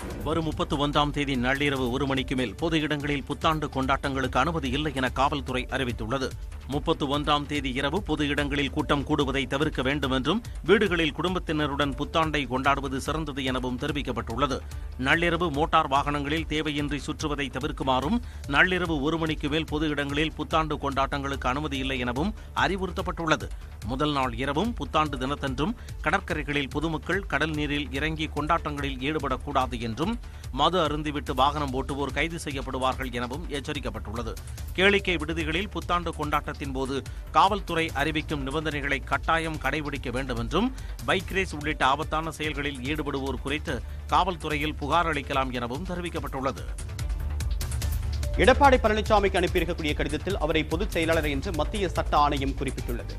வரும் முப்பத்து ஒன்றாம் தேதி நள்ளிரவு ஒரு மணிக்கு மேல் பொது இடங்களில் புத்தாண்டு கொண்டாட்டங்களுக்கு அனுமதி இல்லை என காவல்துறை அறிவித்துள்ளது முப்பத்து ஒன்றாம் தேதி இரவு பொது இடங்களில் கூட்டம் கூடுவதை தவிர்க்க வேண்டும் என்றும் வீடுகளில் குடும்பத்தினருடன் புத்தாண்டை கொண்டாடுவது சிறந்தது எனவும் தெரிவிக்கப்பட்டுள்ளது நள்ளிரவு மோட்டார் வாகனங்களில் தேவையின்றி சுற்றுவதை தவிர்க்குமாறும் நள்ளிரவு ஒரு மணிக்கு மேல் பொது இடங்களில் புத்தாண்டு கொண்டாட்டங்களுக்கு அனுமதி இல்லை எனவும் அறிவுறுத்தப்பட்டுள்ளது முதல் நாள் இரவும் புத்தாண்டு தினத்தன்றும் கடற்கரைகளில் பொதுமக்கள் கடல் நீரில் இறங்கி கொண்டாட்டங்களில் ஈடுபடக்கூடாது என்றும் மது அருந்திவிட்டு வாகனம் ஓட்டுவோர் கைது செய்யப்படுவார்கள் எனவும் எச்சரிக்கப்பட்டுள்ளது கேளிக்கை விடுதிகளில் புத்தாண்டு கொண்டாட்டத்தின் போது காவல்துறை அறிவிக்கும் நிபந்தனைகளை கட்டாயம் கடைபிடிக்க வேண்டும் என்றும் பைக் ரேஸ் உள்ளிட்ட ஆபத்தான செயல்களில் ஈடுபடுவோர் குறித்து காவல்துறையில் புகார் அளிக்கலாம் எனவும் தெரிவிக்கப்பட்டுள்ளது எடப்பாடி பழனிசாமிக்கு அனுப்பியிருக்கக்கூடிய கடிதத்தில் அவரை பொதுச் செயலாளர் என்று மத்திய சட்ட ஆணையம் குறிப்பிட்டுள்ளது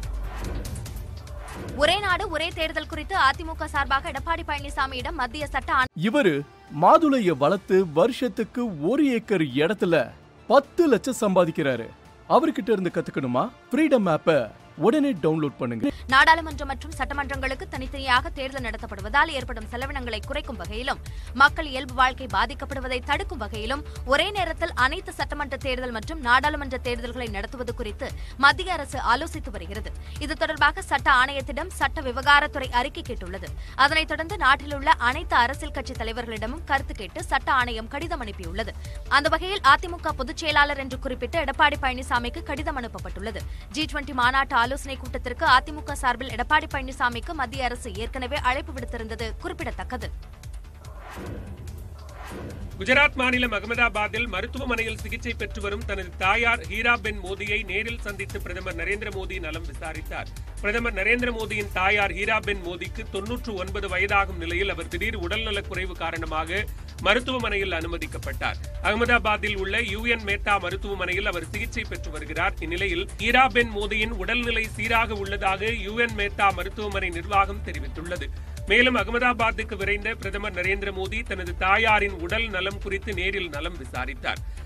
ஒரே நாடு ஒரே தேர்தல் குறித்து அதிமுக சார்பாக எடப்பாடி பழனிசாமியிடம் மத்திய சட்ட ஆணை இவரு மாதுளைய வளர்த்து வருஷத்துக்கு ஒரு ஏக்கர் இடத்துல பத்து லட்சம் சம்பாதிக்கிறாரு அவர்கிட்ட இருந்து கத்துக்கணுமா ஃப்ரீடம் ஆப்ப உடனே டவுன்லோட் பண்ணுங்க நாடாளுமன்றம் மற்றும் சட்டமன்றங்களுக்கு தனித்தனியாக தேர்தல் நடத்தப்படுவதால் ஏற்படும் செலவினங்களை குறைக்கும் வகையிலும் மக்கள் இயல்பு வாழ்க்கை பாதிக்கப்படுவதை தடுக்கும் வகையிலும் ஒரே நேரத்தில் அனைத்து சட்டமன்ற தேர்தல் மற்றும் நாடாளுமன்ற தேர்தல்களை நடத்துவது குறித்து மத்திய அரசு ஆலோசித்து வருகிறது இது தொடர்பாக சட்ட ஆணையத்திடம் சட்ட விவகாரத்துறை அறிக்கை கேட்டுள்ளது அதனைத் தொடர்ந்து நாட்டில் உள்ள அனைத்து அரசியல் கட்சி தலைவர்களிடமும் கருத்து கேட்டு சட்ட ஆணையம் கடிதம் அனுப்பியுள்ளது அந்த வகையில் அதிமுக பொதுச் செயலாளர் என்று குறிப்பிட்டு எடப்பாடி பழனிசாமிக்கு கடிதம் அனுப்பப்பட்டுள்ளது ஜி டுவெண்டி மாநாட்டு ஆலோசனைக் கூட்டத்திற்கு அதிமுக சார்பில் எடப்பாடி பழனிசாமிக்கு மத்திய அரசு ஏற்கனவே அழைப்பு விடுத்திருந்தது குறிப்பிடத்தக்கது குஜராத் மாநிலம் அகமதாபாத்தில் மருத்துவமனையில் சிகிச்சை பெற்று வரும் தனது தாயார் ஹீராபென் மோடியை நேரில் சந்தித்து பிரதமர் நரேந்திர மோடி நலம் விசாரித்தார் பிரதமர் நரேந்திர மோடியின் தாயார் ஹீராபென் மோடிக்கு தொன்னூற்று ஒன்பது வயதாகும் நிலையில் அவர் திடீர் உடல்நலக் குறைவு காரணமாக மருத்துவமனையில் அனுமதிக்கப்பட்டார் அகமதாபாத்தில் உள்ள யுஎன் மேத்தா மருத்துவமனையில் அவர் சிகிச்சை பெற்று வருகிறார் இந்நிலையில் ஹீராபென் மோடியின் உடல்நிலை சீராக உள்ளதாக யுஎன் மேத்தா மருத்துவமனை நிர்வாகம் தெரிவித்துள்ளது மேலும் அகமதாபாத்துக்கு விரைந்த பிரதமர் நரேந்திர மோடி தனது தாயாரின் உடல் நலம் குறித்து நேரில் நலம் விசாரித்தார்